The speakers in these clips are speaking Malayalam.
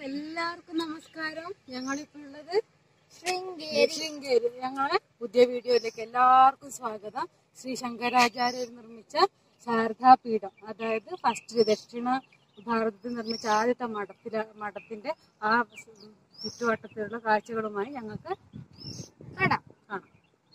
എല്ലാവർക്കും നമസ്കാരം ഞങ്ങളിപ്പോ ഉള്ളത് ശൃംഗേരി ശൃംഗേരി ഞങ്ങളെ പുതിയ വീഡിയോയിലേക്ക് എല്ലാവർക്കും സ്വാഗതം ശ്രീ ശങ്കരാചാര്യർ നിർമ്മിച്ച ശാരദാപീഠം അതായത് ഫസ്റ്റ് ദക്ഷിണ ഭാരതത്തിൽ നിർമ്മിച്ച ആദ്യത്തെ മഠത്തിലെ മഠത്തിന്റെ ആ ചുറ്റുവട്ടത്തിലുള്ള കാഴ്ചകളുമായി ഞങ്ങൾക്ക് കാണാം കാണാം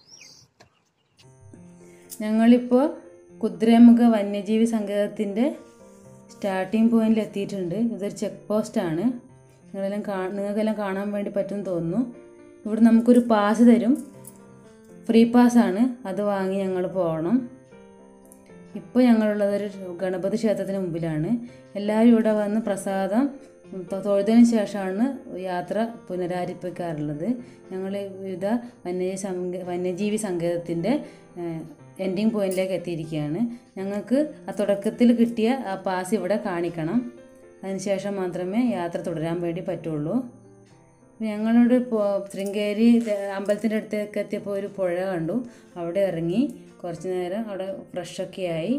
ഞങ്ങളിപ്പോൾ കുദ്രമുഖ വന്യജീവി സങ്കേതത്തിൻ്റെ സ്റ്റാർട്ടിംഗ് പോയിന്റിൽ എത്തിയിട്ടുണ്ട് ഇതൊരു ചെക്ക് പോസ്റ്റാണ് നിങ്ങളെല്ലാം കാ നിങ്ങൾക്കെല്ലാം കാണാൻ വേണ്ടി പറ്റുമെന്ന് തോന്നുന്നു ഇവിടെ നമുക്കൊരു പാസ് തരും ഫ്രീ പാസ്സാണ് അത് വാങ്ങി ഞങ്ങൾ പോകണം ഇപ്പോൾ ഞങ്ങളുള്ളത് ഒരു ഗണപതി ക്ഷേത്രത്തിന് മുമ്പിലാണ് എല്ലാവരും ഇവിടെ വന്ന് പ്രസാദം തൊ- തൊഴുതിന് ശേഷമാണ് യാത്ര പുനരാരംഭിക്കാറുള്ളത് ഞങ്ങൾ വിവിധ വന്യജീവി സങ്ക വന്യജീവി സങ്കേതത്തിൻ്റെ എൻഡിങ് പോയിന്റിലേക്ക് എത്തിയിരിക്കുകയാണ് ഞങ്ങൾക്ക് ആ തുടക്കത്തിൽ കിട്ടിയ ആ പാസ് ഇവിടെ കാണിക്കണം അതിനുശേഷം മാത്രമേ യാത്ര തുടരാൻ വേണ്ടി പറ്റുള്ളൂ ഞങ്ങളോട് ഇപ്പോൾ ശൃംഗേരി ദ- അമ്പലത്തിൻ്റെ അടുത്തേക്ക് എത്തിയപ്പോൾ ഒരു പുഴ കണ്ടു അവിടെ ഇറങ്ങി കുറച്ച് നേരം അവിടെ ഫ്രഷൊക്കെ ആയി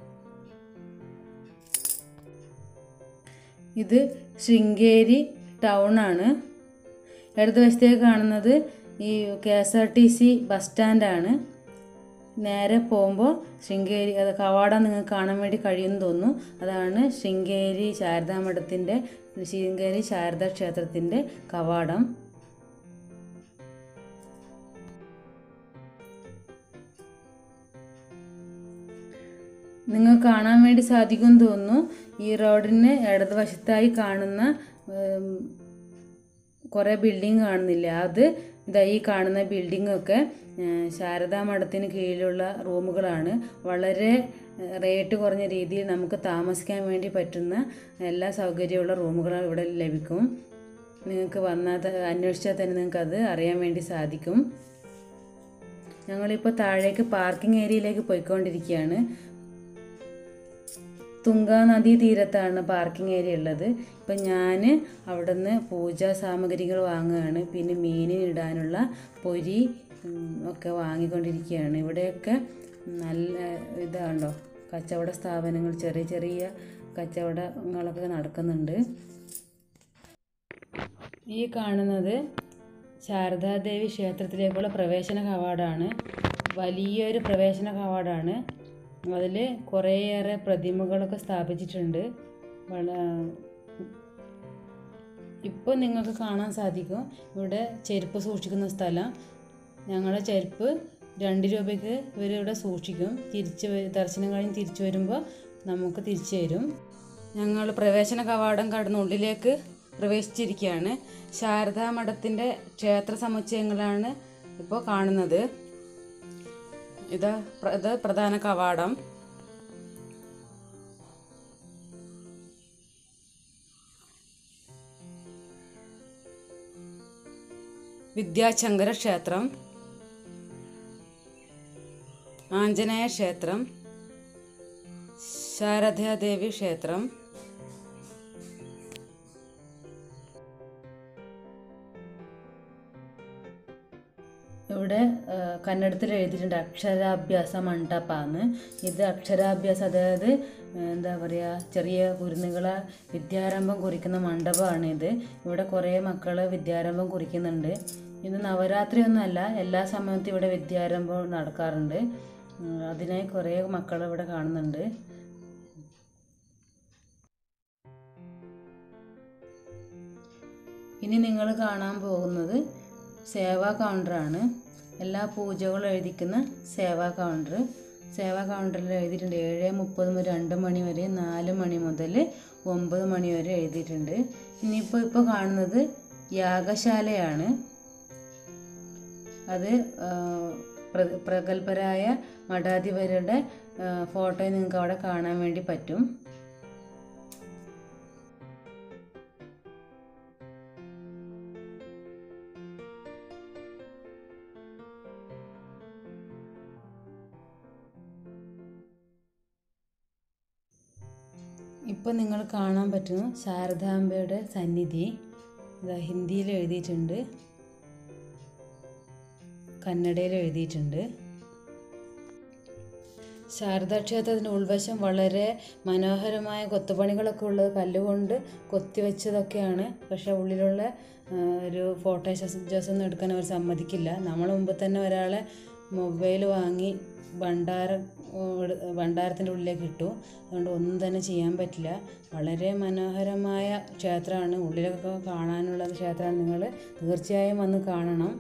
ഇത് ശൃംഗേരി ടൗണാണ് ഇടതുവശത്തേക്ക് കാണുന്നത് ഈ K S R T C bus സ്റ്റാൻഡാണ് നേരെ പോകുമ്പോൾ ശൃംഗേരി അത് കവാടം നിങ്ങൾക്ക് കാണാൻ വേണ്ടി കഴിയുമെന്ന് തോന്നുന്നു അതാണ് ശൃംഗേരി ശാരദാ മഠത്തിൻ്റെ ശൃംഗേരി ശാരദാ ക്ഷേത്രത്തിൻ്റെ കവാടം നിങ്ങൾക്ക് കാണാൻ വേണ്ടി സാധിക്കുമെന്ന് തോന്നുന്നു ഈ റോഡിന് ഇടതുവശത്തായി കാണുന്ന ഉം, കുറേ ബിൽഡിംഗ് കാണുന്നില്ല അത് ഇതാ ഈ കാണുന്ന ബിൽഡിങ്ങൊക്കെ ശാരദാ മഠത്തിന് കീഴിലുള്ള റൂമുകളാണ് വളരെ ഏഹ്, റേറ്റ് കുറഞ്ഞ രീതിയിൽ നമുക്ക് താമസിക്കാൻ വേണ്ടി പറ്റുന്ന എല്ലാ സൗകര്യമുള്ള റൂമുകൾ ഇവിടെ ലഭിക്കും നിങ്ങൾക്ക് വന്നാൽ ത- അന്വേഷിച്ചാൽ തന്നെ നിങ്ങൾക്ക് അത് അറിയാൻ വേണ്ടി സാധിക്കും ഞങ്ങളിപ്പോൾ താഴേക്ക് പാർക്കിംഗ് ഏരിയയിലേക്ക് പോയിക്കൊണ്ടിരിക്കുകയാണ് തുങ്ക നദീ തീരത്താണ് പാർക്കിംഗ് ഏരിയ ഉള്ളത് ഇപ്പം ഞാൻ അവിടെ നിന്ന് പൂജാ സാമഗ്രികൾ വാങ്ങുകയാണ് പിന്നെ മീനിനിടാനുള്ള പൊരി ഉം, ഒക്കെ വാങ്ങിക്കൊണ്ടിരിക്കുകയാണ് ഇവിടെയൊക്കെ നല്ല ഇതാണ്ടോ കച്ചവട സ്ഥാപനങ്ങൾ ചെറിയ ചെറിയ കച്ചവടങ്ങളൊക്കെ നടക്കുന്നുണ്ട് ഈ കാണുന്നത് ശാരദാദേവി ക്ഷേത്രത്തിലേക്കുള്ള പ്രവേശന കവാടമാണ് വലിയൊരു പ്രവേശന കവാടമാണ് അതിൽ കുറേയേറെ പ്രതിമകളൊക്കെ സ്ഥാപിച്ചിട്ടുണ്ട് വള ഇപ്പോൾ നിങ്ങൾക്ക് കാണാൻ സാധിക്കും ഇവിടെ ചെരുപ്പ് സൂക്ഷിക്കുന്ന സ്ഥലം ഞങ്ങളുടെ ചെരുപ്പ് രണ്ട് രൂപയ്ക്ക് ഇവരിവിടെ സൂക്ഷിക്കും തിരിച്ച് വ- ദർശനം കഴിഞ്ഞ് തിരിച്ചു വരുമ്പോൾ നമുക്ക് തിരിച്ചു തരും ഞങ്ങൾ പ്രവേശന കവാടം കടന്ന് ഉള്ളിലേക്ക് പ്രവേശിച്ചിരിക്കുകയാണ് ശാരദാ മഠത്തിൻ്റെ ക്ഷേത്ര സമുച്ചയങ്ങളാണ് ഇപ്പോൾ കാണുന്നത് ഇത് പ്ര- ഇത് പ്രധാന കവാടം വിദ്യാശങ്കര ക്ഷേത്രം ആഞ്ജനേയ ക്ഷേത്രം ശാരദാദേവി ക്ഷേത്രം ഇവിടെ ആ, കന്നഡത്തിൽ എഴുതിയിട്ടുണ്ട് അക്ഷരാഭ്യാസ മണ്ഡപാന്ന് ഇത് അക്ഷരാഭ്യാസം അതായത് ആ, എന്താ പറയുക ചെറിയ കുരുന്നുകളെ വിദ്യാരംഭം കുറിക്കുന്ന മണ്ഡപമാണ് ഇത് ഇവിടെ കുറേ മക്കൾ വിദ്യാരംഭം കുറിക്കുന്നുണ്ട് ഇത് നവരാത്രി ഒന്നുമല്ല എല്ലാ സമയത്തും ഇവിടെ വിദ്യാരംഭം നടക്കാറുണ്ട് ഉം, അതിനായി കുറേ മക്കൾ ഇവിടെ കാണുന്നുണ്ട് ഇനി നിങ്ങൾ കാണാൻ പോകുന്നത് സേവാ കൗണ്ടറാണ് എല്ലാ പൂജകളും എഴുതിക്കുന്ന സേവാ കൗണ്ടർ സേവാ കൗണ്ടറിൽ എഴുതിയിട്ടുണ്ട് ഏഴ് മുപ്പത് മുതൽ രണ്ട് മണി വരെ നാല് മണി മുതൽ ഒമ്പത് മണി വരെ എഴുതിയിട്ടുണ്ട് ഇനിയിപ്പോൾ ഇപ്പോൾ കാണുന്നത് യാഗശാലയാണ് അത് ആ, പ്ര- പ്രഗത്ഭരായ മഠാധിപരുടെ ഫോട്ടോ നിങ്ങൾക്ക് അവിടെ കാണാൻ വേണ്ടി പറ്റും ഇപ്പോൾ നിങ്ങൾ കാണാൻ പറ്റുന്നു ശാരദാംബയുടെ സന്നിധി ഇതാ ഹിന്ദിയിൽ എഴുതിയിട്ടുണ്ട് കന്നഡയിൽ എഴുതിയിട്ടുണ്ട് ശാരദാ ക്ഷേത്രത്തിൻ്റെ ഉൾവശം വളരെ മനോഹരമായ കൊത്തുപണികളൊക്കെ ഉള്ളത് കല്ലുകൊണ്ട് കൊത്തിവെച്ചതൊക്കെയാണ് പക്ഷേ ഉള്ളിലുള്ള ആ, ഒരു ഫോട്ടോ ജോസ് ഒന്നും എടുക്കാൻ അവർ സമ്മതിക്കില്ല നമ്മൾ മുമ്പ് തന്നെ ഒരാളെ മൊബൈൽ വാങ്ങി ഭണ്ഡാരം ഓട് ഭണ്ഡാരത്തിൻ്റെ ഉള്ളിലേക്ക് ഇട്ടു അതുകൊണ്ട് ഒന്നും തന്നെ ചെയ്യാൻ പറ്റില്ല വളരെ മനോഹരമായ ക്ഷേത്രമാണ് ഉള്ളിലൊക്കെ കാണാനുള്ള ക്ഷേത്രമാണ് നിങ്ങൾ തീർച്ചയായും വന്ന് കാണണം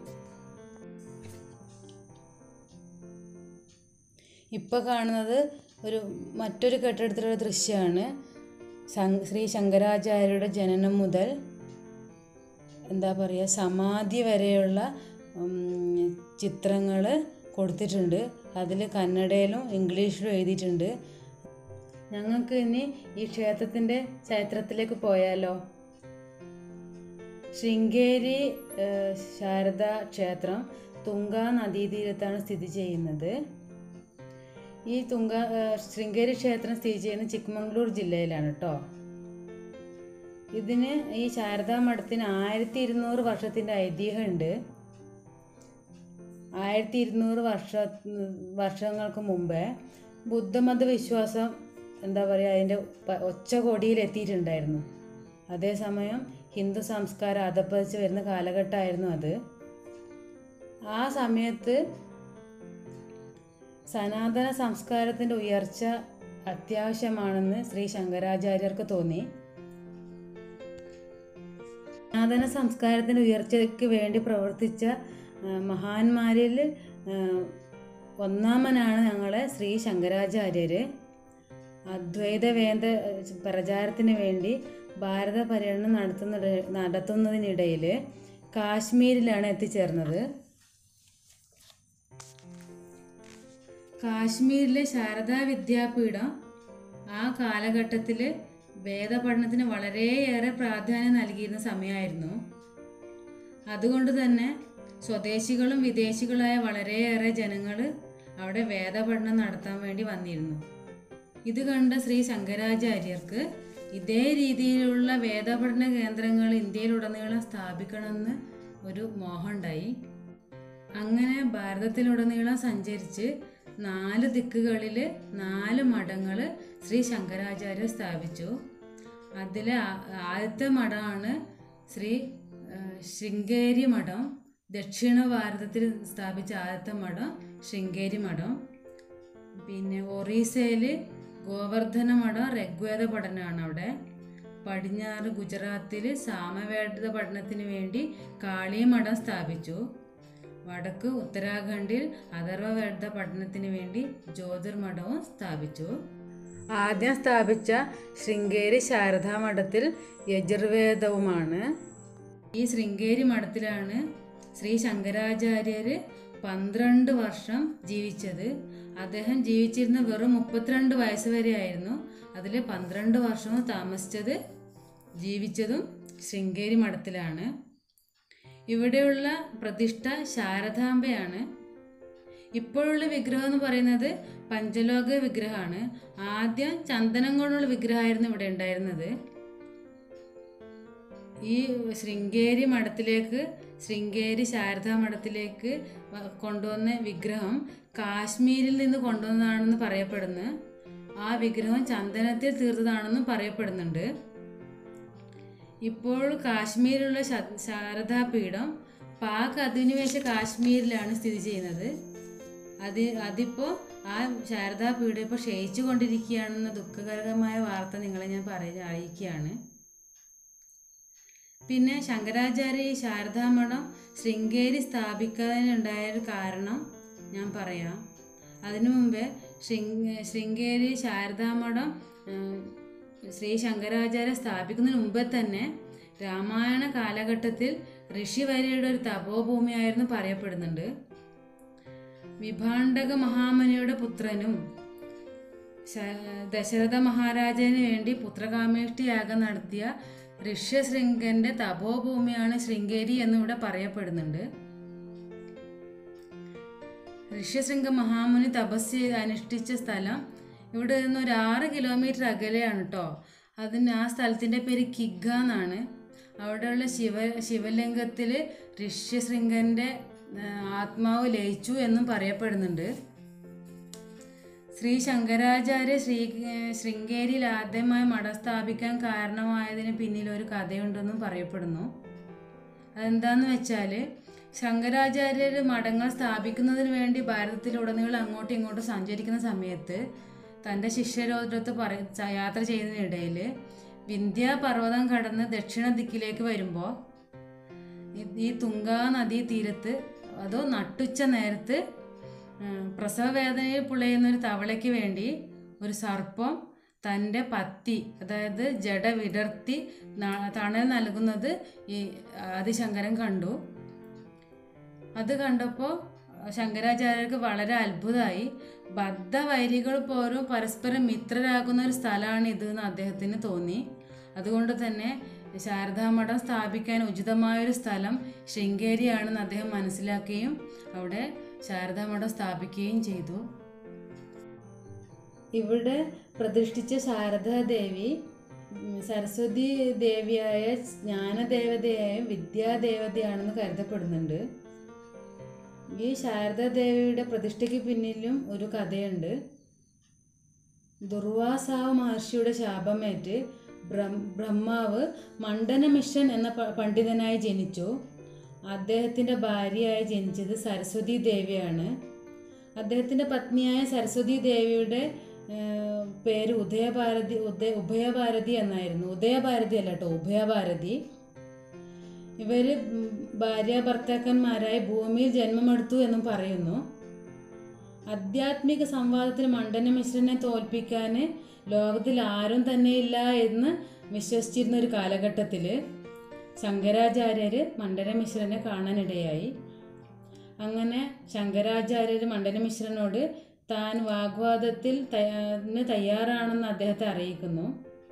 ഇപ്പോൾ കാണുന്നത് ഒരു മറ്റൊരു കെട്ടിടത്തിലുള്ള ദൃശ്യമാണ് സം- ശ്രീ ശങ്കരാചാര്യരുടെ ജനനം മുതൽ എന്താ പറയുക സമാധി വരെയുള്ള ചിത്രങ്ങൾ കൊടുത്തിട്ടുണ്ട് അതിൽ കന്നഡയിലും ഇംഗ്ലീഷിലും എഴുതിയിട്ടുണ്ട് ഞങ്ങൾക്ക് ഇനി ഈ ക്ഷേത്രത്തിൻ്റെ ചരിത്രത്തിലേക്ക് പോയാലോ ശൃംഗേരി ഏഹ്, ശാരദാ ക്ഷേത്രം തുങ്ക നദീതീരത്താണ് സ്ഥിതി ചെയ്യുന്നത് ഈ തുങ്ക ഏഹ്, ശൃംഗേരി ക്ഷേത്രം സ്ഥിതി ചെയ്യുന്നത് ചിക്കമംഗ്ലൂർ ജില്ലയിലാണ് കേട്ടോ ഇതിന് ഈ ശാരദാ മഠത്തിന് ആയിരത്തി ഇരുന്നൂറ് വർഷത്തിൻ്റെ ഐതിഹ്യമുണ്ട് ആയിരത്തി ഇരുന്നൂറ് വർഷ വർഷങ്ങൾക്ക് മുമ്പേ ബുദ്ധമത വിശ്വാസം എന്താ പറയുക അതിൻ്റെ പ- ഒച്ചകൊടിയിൽ എത്തിയിട്ടുണ്ടായിരുന്നു അതേസമയം ഹിന്ദു സംസ്കാരം അധപ്പതിച്ച് വരുന്ന കാലഘട്ടമായിരുന്നു അത് ആ സമയത്ത് സനാതന സംസ്കാരത്തിൻ്റെ ഉയർച്ച അത്യാവശ്യമാണെന്ന് ശ്രീ ശങ്കരാചാര്യർക്ക് തോന്നി സനാതന സംസ്കാരത്തിൻ്റെ ഉയർച്ചയ്ക്ക് വേണ്ടി പ്രവർത്തിച്ച ആ, മഹാന്മാരിൽ ആ, ഒന്നാമനാണ് ഞങ്ങളെ ശ്രീ ശങ്കരാചാര്യർ അദ്വൈത വേദ പ്രചാരത്തിന് വേണ്ടി ഭാരത പര്യടനം നടത്തുന്ന നടത്തുന്നതിനിടയിൽ കാശ്മീരിലാണ് എത്തിച്ചേർന്നത് കാശ്മീരിലെ ശാരദാ വിദ്യാപീഠം ആ കാലഘട്ടത്തിൽ വേദപഠനത്തിന് വളരെയേറെ പ്രാധാന്യം നൽകിയിരുന്ന സമയമായിരുന്നു അതുകൊണ്ട് തന്നെ സ്വദേശികളും വിദേശികളായ വളരെയേറെ ജനങ്ങൾ അവിടെ വേദപഠനം നടത്താൻ വേണ്ടി വന്നിരുന്നു ഇത് കണ്ട ശ്രീ ശങ്കരാചാര്യർക്ക് ഇതേ രീതിയിലുള്ള വേദപഠന കേന്ദ്രങ്ങൾ ഇന്ത്യയിലുടനീളം സ്ഥാപിക്കണമെന്ന് ഒരു മോഹമുണ്ടായി അങ്ങനെ ഭാരതത്തിലുടനീളം സഞ്ചരിച്ച് നാല് ദിക്കുകളിൽ നാല് മഠങ്ങൾ ശ്രീ ശങ്കരാചാര്യർ സ്ഥാപിച്ചു അതിലെ ആ- ആദ്യത്തെ മഠമാണ് ശ്രീ ആ, ശൃംഗേരി മഠം ദക്ഷിണ ഭാരതത്തിൽ സ്ഥാപിച്ച ആദ്യത്തെ മഠം ശൃംഗേരി മഠം പിന്നെ ഒറീസയിൽ ഗോവർദ്ധന മഠം ഋഗ്വേദ പഠനമാണ് അവിടെ പടിഞ്ഞാറ് ഗുജറാത്തിൽ സാമവേദ പഠനത്തിന് വേണ്ടി കാളി മഠം സ്ഥാപിച്ചു വടക്ക് ഉത്തരാഖണ്ഡിൽ അഥർവവേദ പഠനത്തിന് വേണ്ടി ജ്യോതിർമഠവും സ്ഥാപിച്ചു ആദ്യം സ്ഥാപിച്ച ശൃംഗേരി ശാരദാ മഠത്തിൽ യജുർവേദവുമാണ് ഈ ശൃംഗേരി മഠത്തിലാണ് ശ്രീ ശങ്കരാചാര്യർ പന്ത്രണ്ട് വർഷം ജീവിച്ചത് അദ്ദേഹം ജീവിച്ചിരുന്ന വെറും മുപ്പത്തിരണ്ട് വയസ്സ് വരെയായിരുന്നു അതിൽ പന്ത്രണ്ട് വർഷവും താമസിച്ചത് ജീവിച്ചതും ശൃംഗേരി മഠത്തിലാണ് ഇവിടെയുള്ള പ്രതിഷ്ഠ ശാരദാംബയാണ് ഇപ്പോഴുള്ള വിഗ്രഹം എന്ന് പറയുന്നത് പഞ്ചലോക വിഗ്രഹമാണ് ആദ്യം ചന്ദനം കൊണ്ടുള്ള വിഗ്രഹമായിരുന്നു ഇവിടെ ഉണ്ടായിരുന്നത് ഈ ശൃംഗേരി മഠത്തിലേക്ക് ശൃംഗേരി ശാരദാ മഠത്തിലേക്ക് വ- കൊണ്ടുവന്ന വിഗ്രഹം കാശ്മീരിൽ നിന്ന് കൊണ്ടുവന്നതാണെന്ന് പറയപ്പെടുന്നു ആ വിഗ്രഹം ചന്ദനത്തിൽ തീർത്തതാണെന്നും പറയപ്പെടുന്നുണ്ട് ഇപ്പോൾ കാശ്മീരിലുള്ള ശ- ശാരദാ പീഠം പാക് അധിനിവേശ കാശ്മീരിലാണ് സ്ഥിതി ചെയ്യുന്നത് അത് അതിപ്പോൾ ആ ശാരദാ പീഠം ഇപ്പോൾ ക്ഷയിച്ചു കൊണ്ടിരിക്കുകയാണെന്ന ദുഃഖകരമായ വാർത്ത നിങ്ങളെ ഞാൻ പറയ അറിയിക്കുകയാണ് പിന്നെ ശങ്കരാചാര്യ ഈ ശാരദാമഠം ശൃംഗേരി സ്ഥാപിക്കാനുണ്ടായ ഒരു കാരണം ഞാൻ പറയാം അതിനു മുമ്പേ ശൃംഗ ശൃംഗേരി ശാരദാമഠം ഉം, ശ്രീ ശങ്കരാചാര്യ സ്ഥാപിക്കുന്നതിന് മുമ്പേ തന്നെ രാമായണ കാലഘട്ടത്തിൽ ഋഷിവര്യയുടെ ഒരു തപോഭൂമിയായിരുന്നു പറയപ്പെടുന്നുണ്ട് വിഭാണ്ഡക മഹാമുനിയുടെ പുത്രനും ശ- ദശരഥ മഹാരാജാവിന് വേണ്ടി പുത്രകാമേഷ്ടി യാഗം നടത്തിയ ഋഷ്യശൃംഗന്റെ തപോഭൂമിയാണ് ശൃംഗേരി എന്നിവിടെ പറയപ്പെടുന്നുണ്ട് ഋഷ്യശൃംഗ മഹാമുനി തപസ് ചെയ്ത് അനുഷ്ഠിച്ച സ്ഥലം ഇവിടെ നിന്ന് ഒരു ആറ് കിലോമീറ്റർ അകലെയാണ് കേട്ടോ അതിന് ആ സ്ഥലത്തിൻ്റെ പേര് കിഗ്ഗ എന്നാണ് അവിടെയുള്ള ശിവ ശിവലിംഗത്തിൽ ഋഷ്യശൃംഗൻ്റെ ആ, ആത്മാവ് ലയിച്ചു എന്നും പറയപ്പെടുന്നുണ്ട് ശ്രീ ശങ്കരാചാര്യ ശ്രീ ശൃംഗേരിയിൽ ആദ്യമായി മഠം സ്ഥാപിക്കാൻ കാരണമായതിന് പിന്നിൽ ഒരു കഥയുണ്ടെന്നും പറയപ്പെടുന്നു അതെന്താന്ന് വെച്ചാൽ ശങ്കരാചാര്യർ മഠങ്ങൾ സ്ഥാപിക്കുന്നതിന് വേണ്ടി ഭാരതത്തിലുടനീളം അങ്ങോട്ടും ഇങ്ങോട്ടും സഞ്ചരിക്കുന്ന സമയത്ത് തൻ്റെ ശിഷ്യരോടൊത്ത് പറ ച- യാത്ര ചെയ്യുന്നതിനിടയിൽ വിന്ധ്യാപർവ്വതം കടന്ന് ദക്ഷിണ ദിക്കിലേക്ക് വരുമ്പോൾ ഈ തുങ്കാ നദീ തീരത്ത് അതോ നട്ടുച്ച നേരത്ത് ഉം, പ്രസവവേദനയിൽ പുളയുന്ന ഒരു തവളയ്ക്ക് വേണ്ടി ഒരു സർപ്പം തൻ്റെ പത്തി അതായത് ജട വിടർത്തി ന- തണൽ നൽകുന്നത് ഈ ആദിശങ്കരൻ കണ്ടു അത് കണ്ടപ്പോൾ ശങ്കരാചാര്യർക്ക് വളരെ അത്ഭുതമായി ബദ്ധവൈരികൾ പോലും പരസ്പരം മിത്രരാകുന്ന ഒരു സ്ഥലമാണ് ഇത് എന്ന് അദ്ദേഹത്തിന് തോന്നി അതുകൊണ്ട് തന്നെ ശാരദാമഠം സ്ഥാപിക്കാൻ ഉചിതമായൊരു സ്ഥലം ശൃംഗേരിയാണെന്ന് അദ്ദേഹം മനസ്സിലാക്കുകയും അവിടെ ശാരദാമഠം സ്ഥാപിക്കുകയും ചെയ്തു ഇവിടെ പ്രതിഷ്ഠിച്ച ശാരദാദേവി ഉം, സരസ്വതി ദേവിയായ ജ്ഞാനദേവതയായും വിദ്യാദേവതയാണെന്ന് കരുതപ്പെടുന്നുണ്ട് ഈ ശാരദാദേവിയുടെ പ്രതിഷ്ഠയ്ക്ക് പിന്നിലും ഒരു കഥയുണ്ട് ദുർവാസാവ് മഹർഷിയുടെ ശാപമേറ്റ് ബ്രഹ്മ ബ്രഹ്മാവ് മണ്ഡനമിഷൻ എന്ന പ- പണ്ഡിതനായി ജനിച്ചു അദ്ദേഹത്തിൻ്റെ ഭാര്യയായി ജനിച്ചത് സരസ്വതി ദേവിയാണ് അദ്ദേഹത്തിൻ്റെ പത്നിയായ സരസ്വതി ദേവിയുടെ ഏർ, പേര് ഉദയഭാരതി ഉദയ ഉഭയഭാരതി എന്നായിരുന്നു ഉദയഭാരതി അല്ല കേട്ടോ ഉഭയഭാരതി ഇവര് ഉം ഭാര്യ ഭർത്താക്കന്മാരായി ഭൂമിയിൽ ജന്മമെടുത്തു എന്നും പറയുന്നു ആധ്യാത്മിക സംവാദത്തിൽ മണ്ഡന മിശ്രനെ തോൽപ്പിക്കാൻ ലോകത്തിൽ ആരും തന്നെ ഇല്ല എന്ന് വിശ്വസിച്ചിരുന്ന ഒരു കാലഘട്ടത്തിൽ ശങ്കരാചാര്യര് മണ്ഡന മിശ്രനെ കാണാനിടയായി അങ്ങനെ ശങ്കരാചാര്യർ മണ്ഡന മിശ്രനോട് താൻ വാഗ്വാദത്തിൽ തയ്യാ- തയ്യാറാണെന്ന് അദ്ദേഹത്തെ അറിയിക്കുന്നു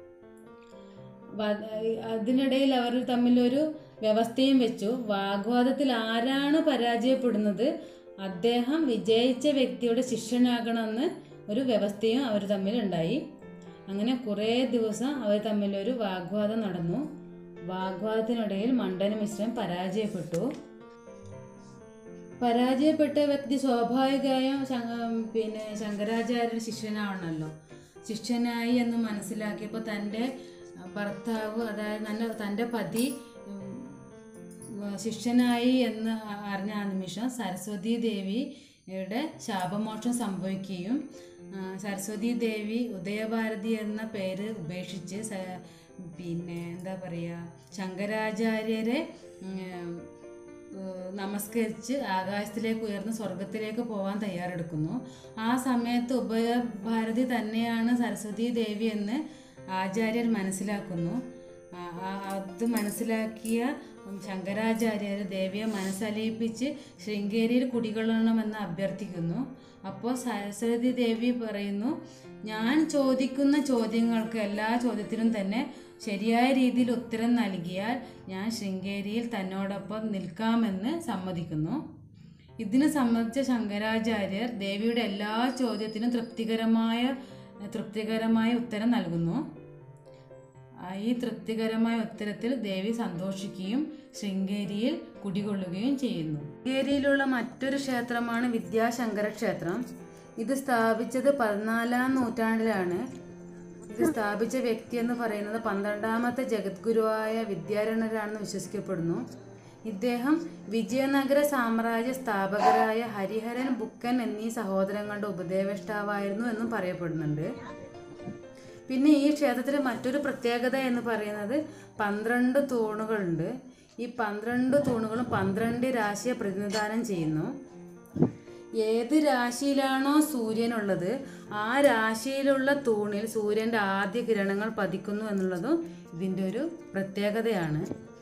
വ- അതിനിടയിൽ അവർ തമ്മിലൊരു വ്യവസ്ഥയും വെച്ചു വാഗ്വാദത്തിൽ ആരാണ് പരാജയപ്പെടുന്നത് അദ്ദേഹം വിജയിച്ച വ്യക്തിയുടെ ശിഷ്യനാകണമെന്ന് ഒരു വ്യവസ്ഥയും അവർ തമ്മിൽ ഉണ്ടായി അങ്ങനെ കുറേ ദിവസം അവർ തമ്മിലൊരു വാഗ്വാദം നടന്നു വാഗ്വാദത്തിനിടയിൽ മണ്ഡന മിശ്രൻ പരാജയപ്പെട്ടു പരാജയപ്പെട്ട വ്യക്തി സ്വാഭാവികമായും ശങ്ക- പിന്നെ ശങ്കരാചാര്യ ശിഷ്യനാവണമല്ലോ ശിഷ്യനായി എന്ന് മനസ്സിലാക്കിയപ്പോൾ തൻ്റെ ഭർത്താവ് അതായത് തൻ്റെ തൻ്റെ പതി ഉം, ശിഷ്യനായി എന്ന് അറിഞ്ഞ ആ നിമിഷം സരസ്വതി ദേവിയുടെ ശാപമോക്ഷം സംഭവിക്കുകയും ആ, സരസ്വതി ദേവി ഉദയഭാരതി എന്ന പേര് ഉപേക്ഷിച്ച് സ- പിന്നെ എന്താ പറയുക ശങ്കരാചാര്യരെ ഉം, ഏഹ് നമസ്കരിച്ച് ആകാശത്തിലേക്ക് ഉയർന്ന് സ്വർഗത്തിലേക്ക് പോകാൻ തയ്യാറെടുക്കുന്നു ആ സമയത്ത് ഉഭയഭാരതി തന്നെയാണ് സരസ്വതി ദേവി എന്ന് ആചാര്യർ മനസ്സിലാക്കുന്നു ആ- ആ- അത് മനസ്സിലാക്കിയ ശങ്കരാചാര്യർ ദേവിയെ മനസ്സലിയിപ്പിച്ച് ശൃംഗേരിയിൽ കുടികൊള്ളണമെന്ന് അഭ്യർത്ഥിക്കുന്നു അപ്പോൾ സരസ്വതി ദേവി പറയുന്നു ഞാൻ ചോദിക്കുന്ന ചോദ്യങ്ങൾക്ക് എല്ലാ ചോദ്യത്തിനും തന്നെ ശരിയായ രീതിയിൽ ഉത്തരം നൽകിയാൽ ഞാൻ ശൃംഗേരിയിൽ തന്നോടൊപ്പം നിൽക്കാമെന്ന് സമ്മതിക്കുന്നു ഇതിന് സംബന്ധിച്ച ശങ്കരാചാര്യർ ദേവിയുടെ എല്ലാ ചോദ്യത്തിനും തൃപ്തികരമായ തൃപ്തികരമായ ഉത്തരം നൽകുന്നു ആ, ഈ തൃപ്തികരമായ ഉത്തരത്തിൽ ദേവി സന്തോഷിക്കുകയും ശൃംഗേരിയിൽ കുടികൊള്ളുകയും ചെയ്യുന്നു ശൃംഗേരിയിലുള്ള മറ്റൊരു ക്ഷേത്രമാണ് വിദ്യാശങ്കര ക്ഷേത്രം ഇത് സ്ഥാപിച്ചത് പതിനാലാം നൂറ്റാണ്ടിലാണ് ഇത് സ്ഥാപിച്ച വ്യക്തി എന്ന് പറയുന്നത് പന്ത്രണ്ടാമത്തെ ജഗദ്ഗുരുവായ വിദ്യാരണ്യരാണെന്ന് വിശ്വസിക്കപ്പെടുന്നു ഇദ്ദേഹം വിജയനഗര സാമ്രാജ്യ സ്ഥാപകരായ ഹരിഹരൻ ബുക്കൻ എന്നീ സഹോദരങ്ങളുടെ ഉപദേഷ്ടാവായിരുന്നു എന്നും പറയപ്പെടുന്നുണ്ട് പിന്നെ ഈ ക്ഷേത്രത്തിലെ മറ്റൊരു പ്രത്യേകത എന്ന് പറയുന്നത് പന്ത്രണ്ട് തൂണുകളുണ്ട് ഈ പന്ത്രണ്ട് തൂണുകളും പന്ത്രണ്ട് രാശിയെ പ്രതിനിധാനം ചെയ്യുന്നു ഏത് രാശിയിലാണോ സൂര്യനുള്ളത് ആ രാശിയിലുള്ള തൂണിൽ സൂര്യൻ്റെ ആദ്യ കിരണങ്ങൾ പതിക്കുന്നു എന്നുള്ളതും ഇതിൻ്റെ ഒരു പ്രത്യേകതയാണ്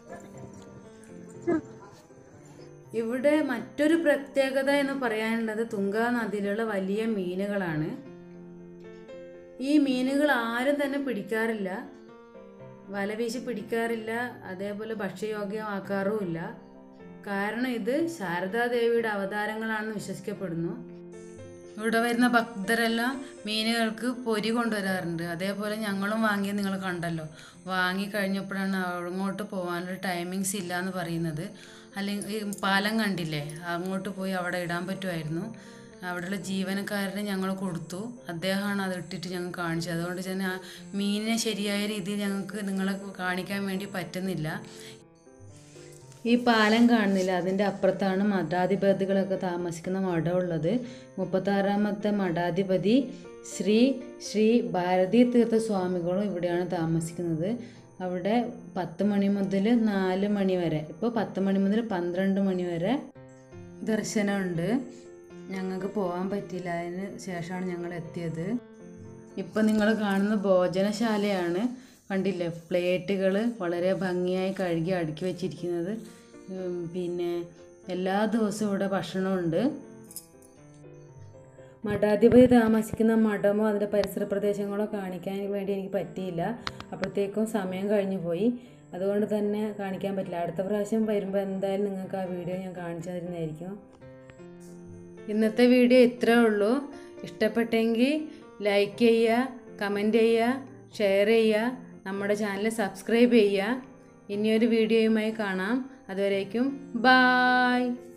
ഇവിടെ മറ്റൊരു പ്രത്യേകത എന്ന് പറയാനുള്ളത് തുങ്കാ നദിയിലുള്ള വലിയ മീനുകളാണ് ഈ മീനുകൾ ആരും തന്നെ പിടിക്കാറില്ല വല വീശി പിടിക്കാറില്ല അതേപോലെ ഭക്ഷ്യയോഗ്യമാക്കാറുമില്ല കാരണം ഇത് ശാരദാദേവിയുടെ അവതാരങ്ങളാണെന്ന് വിശ്വസിക്കപ്പെടുന്നു ഇവിടെ വരുന്ന ഭക്തരെല്ലാം മീനുകൾക്ക് പൊരി കൊണ്ടുവരാറുണ്ട് അതേപോലെ ഞങ്ങളും വാങ്ങിയത് നിങ്ങൾ കണ്ടല്ലോ വാങ്ങി കഴിഞ്ഞപ്പോഴാണ് അങ്ങോട്ട് പോകാനൊരു ടൈമിങ്സ് ഇല്ല എന്ന് പറയുന്നത് അല്ലെങ്കിൽ ഈ പാലം കണ്ടില്ലേ അങ്ങോട്ട് പോയി അവിടെ ഇടാൻ പറ്റുമായിരുന്നു അവിടെയുള്ള ജീവനക്കാരന് ഞങ്ങൾ കൊടുത്തു അദ്ദേഹമാണ് അത് ഇട്ടിട്ട് ഞങ്ങൾ കാണിച്ചത് അതുകൊണ്ട് തന്നെ ആ മീനിനെ ശരിയായ രീതിയിൽ ഞങ്ങൾക്ക് നിങ്ങളെ കാണിക്കാൻ വേണ്ടി പറ്റുന്നില്ല ഈ പാലം കാണുന്നില്ല അതിൻ്റെ അപ്പുറത്താണ് മഠാധിപതികളൊക്കെ താമസിക്കുന്ന മഠം ഉള്ളത് മുപ്പത്താറാമത്തെ മഠാധിപതി ശ്രീ ശ്രീ ഭാരതീ തീർത്ഥ സ്വാമികളും ഇവിടെയാണ് താമസിക്കുന്നത് അവിടെ പത്ത് മണി മുതൽ നാല് മണി വരെ ഇപ്പോൾ പത്ത് മണി മുതൽ പന്ത്രണ്ട് മണി വരെ ദർശനമുണ്ട് ഞങ്ങൾക്ക് പോകാൻ പറ്റിയില്ല അതിന് ശേഷമാണ് ഞങ്ങൾ എത്തിയത് ഇപ്പം നിങ്ങൾ കാണുന്ന ഭോജനശാലയാണ് കണ്ടില്ലേ പ്ലേറ്റുകൾ വളരെ ഭംഗിയായി കഴുകി അടുക്കി വെച്ചിരിക്കുന്നത് ഉം, പിന്നെ എല്ലാ ദിവസവും ഇവിടെ ഭക്ഷണമുണ്ട് മഠാധിപതി താമസിക്കുന്ന മഠമോ അതിൻ്റെ പരിസര പ്രദേശങ്ങളോ കാണിക്കാൻ വേണ്ടി എനിക്ക് പറ്റിയില്ല അപ്പോഴത്തേക്കും സമയം കഴിഞ്ഞു പോയി അതുകൊണ്ട് തന്നെ കാണിക്കാൻ പറ്റില്ല അടുത്ത പ്രാവശ്യം വരുമ്പോൾ എന്തായാലും നിങ്ങൾക്ക് ആ വീഡിയോ ഞാൻ കാണിച്ചു തരുന്നതായിരിക്കും ഇന്നത്തെ വീഡിയോ ഇത്രേ ഉള്ളൂ ഇഷ്ടപ്പെട്ടെങ്കിൽ ലൈക്ക് ചെയ്യുക കമൻറ്റ് ചെയ്യുക ഷെയർ ചെയ്യുക നമ്മുടെ ചാനൽ സബ്സ്ക്രൈബ് ചെയ്യുക ഇനിയൊരു വീഡിയോയുമായി കാണാം അതുവരേക്കും ബായ്